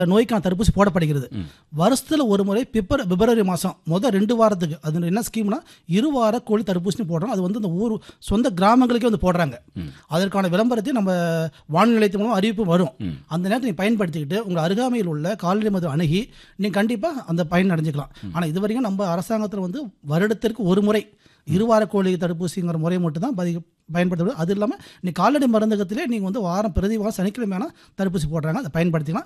நோய்க்கான தடுப்பூசி போடப்படுகிறது வருஷத்துல ஒரு முறை பிப்ர பிப்ரவரி மாதம் முதல் ரெண்டு வாரத்துக்கு அது என்ன ஸ்கீம்னா இரு வார கோழி தடுப்பூசி போடுறோம் அது வந்து இந்த ஊர் சொந்த கிராமங்களுக்கே வந்து போடுறாங்க அதற்கான விளம்பரத்தை நம்ம வானொலி நிலையத்து மூலம் அறிவிப்பு வரும் அந்த நேரத்தை நீங்க பயன்படுத்திக்கிட்டு உங்கள் அருகாமையில் உள்ள கால்நடை மருத்துவ அணுகி நீங்கள் கண்டிப்பாக அந்த பயன் அடைஞ்சிக்கலாம் ஆனால் இது வரைக்கும் நம்ம அரசாங்கத்தில் வந்து வருடத்திற்கு ஒரு முறை இருவார கோழி தடுப்பூசிங்கிற முறை மட்டும் தான் பதி பயன்படுத்தப்படுது அது இல்லாமல் நீ கால்நடை மருந்தகத்திலே நீங்கள் வந்து வாரம் பிரதி வாரம் சனிக்கிழமையான தடுப்பூசி போடுறாங்க அதை பயன்படுத்திக்கலாம்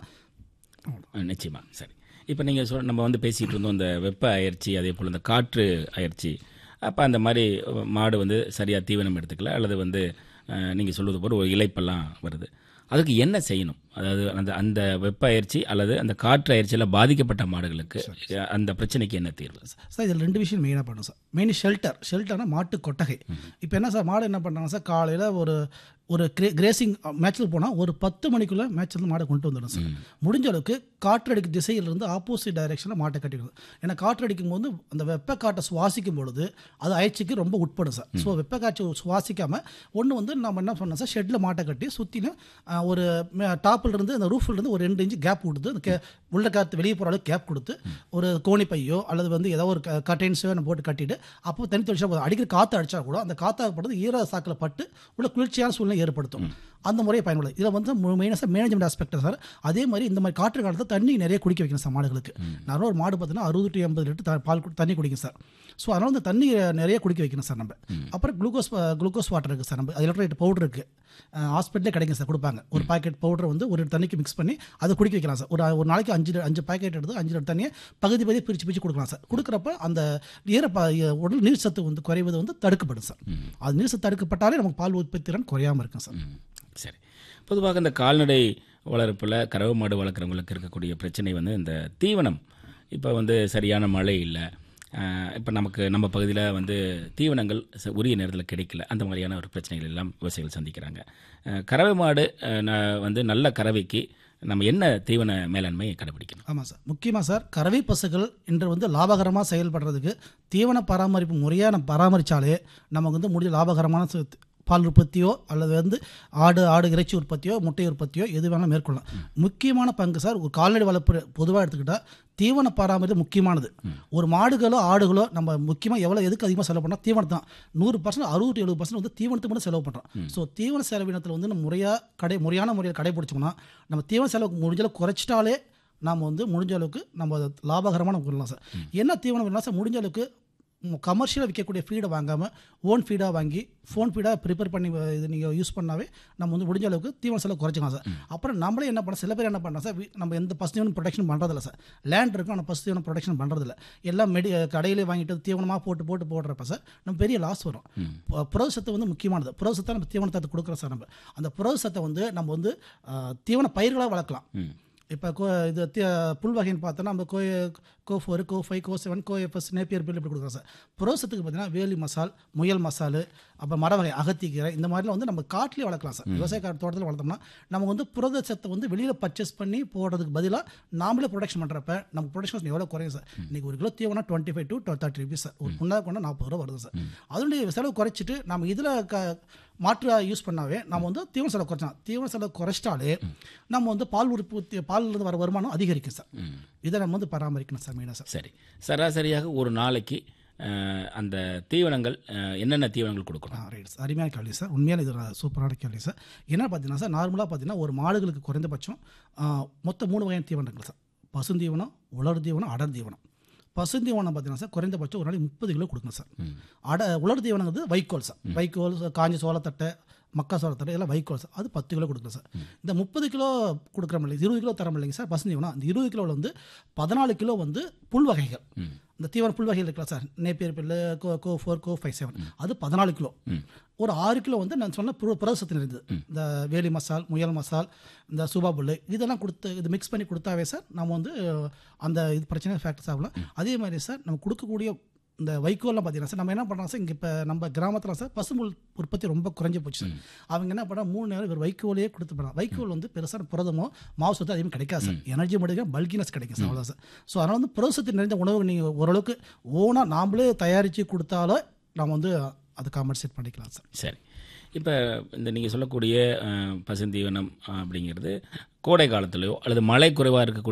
அஹ் நிச்சயமா சரி இப்போ நீங்கள் சொல் நம்ம வந்து பேசிகிட்டு இருந்தோம் இந்த வெப்ப அயற்சி அதே போல் இந்த காற்று அயற்சி அப்போ அந்த மாதிரி அஹ், மாடு வந்து சரியாக தீவனம் எடுத்துக்கல அல்லது வந்து நீங்கள் சொல்வது போல் ஒரு இலைப்பெல்லாம் வருது அதுக்கு என்ன செய்யணும் அதாவது அந்த அந்த வெப்ப அயற்சி அல்லது அந்த காற்று அயற்சியில் பாதிக்கப்பட்ட மாடுகளுக்கு அஹ், அந்த பிரச்சனைக்கு என்ன தீர்வு சார் இதில் ரெண்டு விஷயம் மெயினாக பண்ணும் சார் மெயின் ஷெல்டர் ஷெல்டர்னா மாட்டு கொட்டகை இப்போ என்ன சார் மாடு என்ன பண்ணுறாங்க சார் காலையில் ஒரு ஒரு கிரே கிரேசிங் மேட்ச்சில் போனால் ஒரு பத்து மணிக்குள்ளே மேட்ச்லேருந்து மாடை கொண்டு வந்துடும் சார் முடிஞ்ச அளவுக்கு காற்றடிக்கு திசையிலிருந்து ஆப்போசிட் டைரெக்ஷனில் மாட்டை கட்டிவிடும் ஏன்னா காற்றடிக்கும் போது அந்த வெப்ப காற்றை சுவாசிக்கும் பொழுது அது அயற்சிக்கு ரொம்ப உட்படும் சார் ஸோ வெப்ப காற்று சுவாசிக்காமல் ஒன்று வந்து நம்ம என்ன பண்ணோம் சார் ஷெட்டில் மாட்டை கட்டி சுற்றிலும் ஒரு டாப்பில் இருந்து அந்த ரூஃபில் இருந்து ஒரு ரெண்டு இன்ச்சு கேப் கொடுத்து அந்த கே உள்ள காற்று வெளியே போகிற அளவுக்கு கேப் கொடுத்து ஒரு கோணி பையோ அல்லது வந்து ஏதோ ஒரு கட்டைன்ஸோ நம்ம போட்டு கட்டிட்டு அப்போ தனி தொழிற்சா போதும் அடிக்கிற காற்று அடிச்சா கூட அந்த காற்றாகப்படுறது ஈர சாக்கில் பட்டு உள்ள குளிர்ச்சியான சூழ்நிலை ஏற்படுத்தும் அந்த முறையை பயன்படுது இதில் வந்து மெயினாக மேனேஜ்மெண்ட் ஆஸ்பெக்ட் சார் அதே மாதிரி இந்த மாதிரி காற்று காலத்தில் தண்ணி நிறைய குடிக்க வைக்கணும் சார் மாடுகளுக்கு நான் ஒரு மாடு பார்த்தீங்கன்னா அறுபது டு எண்பது லிட்டர் த- பால் கு- தண்ணி குடிக்கும் சார் ஸோ அதனால் வந்து தண்ணி நிறைய குடிக்க வைக்கணும் சார் நம்ம அப்புறம் குளுக்கோஸ் குளுக்கோஸ் வாட்டர் இருக்குது சார் நம்ம எலக்ட்ரைட் பவுடர் இருக்குது ஹாஸ்பிட்டலே கிடைக்கும் சார் கொடுப்பாங்க ஒரு பாக்கெட் பவுடர் வந்து ஒரு தண்ணிக்கு மிக்ஸ் பண்ணி அதை குடிக்க வைக்கலாம் சார் ஒரு ஒரு நாளைக்கு அஞ்சு அஞ்சு பாக்கெட் எடுத்து அஞ்சு லிட்டர் தண்ணியை பகுதி பகுதி பிரித்து பிரித்து கொடுக்கலாம் சார் கொடுக்குறப்ப அந்த ஈர ப- உடல் நீர் சத்து வந்து குறைவது வந்து தடுக்கப்படும் சார் அது நீர் சத்து தடுக்கப்பட்டாலே நமக்கு பால் உற்பத்தி திறன் குறையாமல் இருக்கும் சார் ம், சரி பொதுவாக இந்த கால்நடை வளர்ப்பில் கறவை மாடு வளர்க்குறவங்களுக்கு இருக்கக்கூடிய பிரச்சனை வந்து இந்த தீவனம் இப்போ வந்து சரியான மழை இல்லை இப்போ நமக்கு நம்ம பகுதியில் வந்து தீவனங்கள் ச- உரிய நேரத்தில் கிடைக்கல அந்த மாதிரியான ஒரு பிரச்சனைகள் எல்லாம் விவசாயிகள் சந்திக்கிறாங்க அஹ், கறவை மாடு அஹ், ந- வந்து நல்ல கறவைக்கு நம்ம என்ன தீவன மேலாண்மை கடைபிடிக்கணும் ஆமாம் சார் முக்கியமாக சார் கறவை பசுக்கள் இன்று வந்து லாபகரமாக செயல்படுறதுக்கு தீவன பராமரிப்பு முறையாக நம்ம பராமரித்தாலே நமக்கு வந்து முடிய லாபகரமான சு- பால் உற்பத்தியோ அல்லது வந்து ஆடு ஆடு இறைச்சி உற்பத்தியோ முட்டை உற்பத்தியோ எது வேணாலும் மேற்கொள்ளலாம் முக்கியமான பங்கு சார் ஒரு கால்நடை வளர்ப்பு பொதுவாக எடுத்துக்கிட்டால் தீவன பராமரிப்பு முக்கியமானது ஒரு மாடுகளோ ஆடுகளோ நம்ம முக்கியமாக எவ்வளோ எதுக்கு அதிகமாக செலவு பண்ணால் தீவனம் தான் நூறு பர்சன்ட் அறுபது எழுபது பர்சன்ட் வந்து தீவனத்துக்கு மட்டும் செலவு பண்ணுறோம் ஸோ தீவன செலவினத்தில் வந்து நம்ம முறையாக கடை முறையான முறையில் கடைபிடிச்சோம்னா நம்ம தீவன செலவு முடிஞ்சளவு குறைச்சிட்டாலே நாம் வந்து முடிஞ்ச அளவுக்கு நம்ம அதை லாபகரமான பண்ணலாம் சார் என்ன தீவனம் பண்ணலாம் சார் முடிஞ்ச அளவுக்கு கமர்ஷியலாக விற்கக்கூடிய ஃபீடை வாங்காமல் ஓன் ஃபீடாக வாங்கி ஃபோன் ஃபீடாக ப்ரிப்பேர் பண்ணி வ- இது நீங்கள் யூஸ் பண்ணாவே நம்ம வந்து முடிஞ்ச அளவுக்கு தீவன செலவு குறைச்சிக்கலாம் சார் அப்புறம் நம்மளே என்ன பண்ண சில பேர் என்ன பண்ணலாம் சார் வீ- நம்ம எந்த பசு தீவனம் ப்ரொடக்ஷன் பண்ணுறதில்ல சார் லேண்ட் இருக்கும் ஆனால் பசு தீவனம் ப்ரொடக்ஷன் பண்ணுறதில்ல எல்லாம் மெடி கடையிலே வாங்கிட்டு தீவனமாக போட்டு போட்டு போடுறப்ப சார் நம்ம பெரிய லாஸ் வரும் பு- புரத சத்து வந்து முக்கியமானது புரத சத்தை நம்ம தீவனத்தை கொடுக்குறோம் சார் நம்ம அந்த புரத சத்தை வந்து நம்ம வந்து ஆஹ், தீவன பயிர்களாக வளர்க்கலாம் இப்போ கோ இது தி- புல் வகைன்னு பார்த்தோன்னா நம்ம CO CO four CO five CO seven CO FS Napier பில் இப்படி கொடுக்குறோம் சார் புரோசத்துக்கு பார்த்தீங்கன்னா வேலி மசால் முயல் மசால் அப்புறம் மர வகை அகத்திக்கீரை இந்த மாதிரிலாம் வந்து நம்ம காட்டிலே வளர்க்கலாம் சார் விவசாய காட்டு தோட்டத்தில் வளர்த்தோம்னா நம்ம வந்து புரத சத்தை வந்து வெளியில் பர்ச்சேஸ் பண்ணி போடுறதுக்கு பதிலாக நாமளே ப்ரொடக்ஷன் பண்ணுறப்ப நம்ம ப்ரொடக்ஷன் எவ்வளோ குறையும் சார் இன்னைக்கு ஒரு கிலோ தீவனம் twenty five to thirty rupees sir ஒரு புண்ணாக கொண்டா நாற்பது ரூபா வருது சார் அதனுடைய செலவு குறைச்சிட்டு நம்ம இதில் க மாற்று யூஸ் பண்ணாவே நம்ம வந்து தீவன செலவு குறைச்சலாம் தீவன செலவு குறைச்சிட்டாலே நம்ம வந்து பால் உற்பத்தி பாலிலிருந்து வர வருமானம் அதிகரிக்கும் சார் இதை நம்ம வந்து பராமரிக்கணும் சார் மெயினாக சார் சரி சராசரியாக ஒரு நாளைக்கு அஹ், அந்த தீவனங்கள் அஹ், என்னென்ன தீவனங்கள் கொடுக்கணும் ஆ ரைட் சார் அருமையான கேள்வி சார் உண்மையான இது ஒரு சூப்பரான கேள்வி சார் என்ன பார்த்தீங்கன்னா சார் நார்மலாக பார்த்தீங்கன்னா ஒரு மாடுகளுக்கு குறைந்தபட்சம் ஆ, மொத்தம் மூணு வகையான தீவனம் இருக்குல்ல சார் பசுந்தீவனம் உலர் தீவனம் அடர் தீவனம் பசுந்தீவனம் பார்த்தீங்கன்னா சார் குறைந்தபட்சம் ஒரு நாளைக்கு முப்பது கிலோ கொடுக்கணும் சார் அட உலர் தீவனங்கிறது வைக்கோல் சார் வைக்கோல் காஞ்ச சோளத்தட்டை மக்கா சோளத்தட்டை எல்லாம் வைக்கோல் சார் அது பத்து கிலோ கொடுக்கணும் சார் இந்த முப்பது கிலோ கொடுக்குறோம் இல்லைங்க இருபது கிலோ தரம் இல்லைங்க சார் பசுந்தீவனம் அந்த இருபது கிலோவில் வந்து பதினாலு கிலோ வந்து புல் வகைகள் இந்த தீவன புல் வகைகள் இருக்கலாம் சார் நேப்பியர் பில்லு CO CO four CO five seven அது பதினாலு கிலோ ஒரு ஆறு கிலோ வந்து நான் சொன்ன புர புரதசத்து இருந்தது இந்த வேலி மசால் முயல் மசால் இந்த சுபா புல்லு இதெல்லாம் கொடுத்து இது மிக்ஸ் பண்ணி கொடுத்தாவே சார் நம்ம வந்து அஹ், அந்த இது பிரச்சனை ஃபேக்டர்ஸ் ஆகலாம் அதே மாதிரி சார் நம்ம கொடுக்கக்கூடிய இந்த வைக்கோல்லாம் பார்த்தீங்கன்னா சார் நம்ம என்ன பண்ணுறோம் சார் இங்கே இப்போ நம்ம கிராமத்தில் சார் பசும்புல் உற்பத்தி ரொம்ப குறைஞ்சி போச்சு சார் அவங்க என்ன பண்ணா மூணு நேரம் இவர் வைக்கோலே கொடுத்து போகிறாங்க வைக்கோல் வந்து பெருசாக புரதமோ மாவு சத்து அதிகமாக கிடைக்காது சார் எனர்ஜி மட்டும் பல்கினஸ் கிடைக்கும் சார் அவ்வளோதான் சார் ஸோ அதனால் வந்து புரதசத்து நிறைந்த உணவு நீங்கள் ஓரளவுக்கு ஓனாக நாமளே தயாரித்து கொடுத்தாலும் நம்ம வந்து அதை காம்பன்சேட் பண்ணிக்கலாம் சார் சரி இப்போ இந்த நீங்கள் சொல்லக்கூடிய அஹ், பசுந்தீவனம் அஹ், அப்படிங்கிறது கோடை காலத்திலையோ அல்லது மழை குறைவாக இருக்கக்கூடிய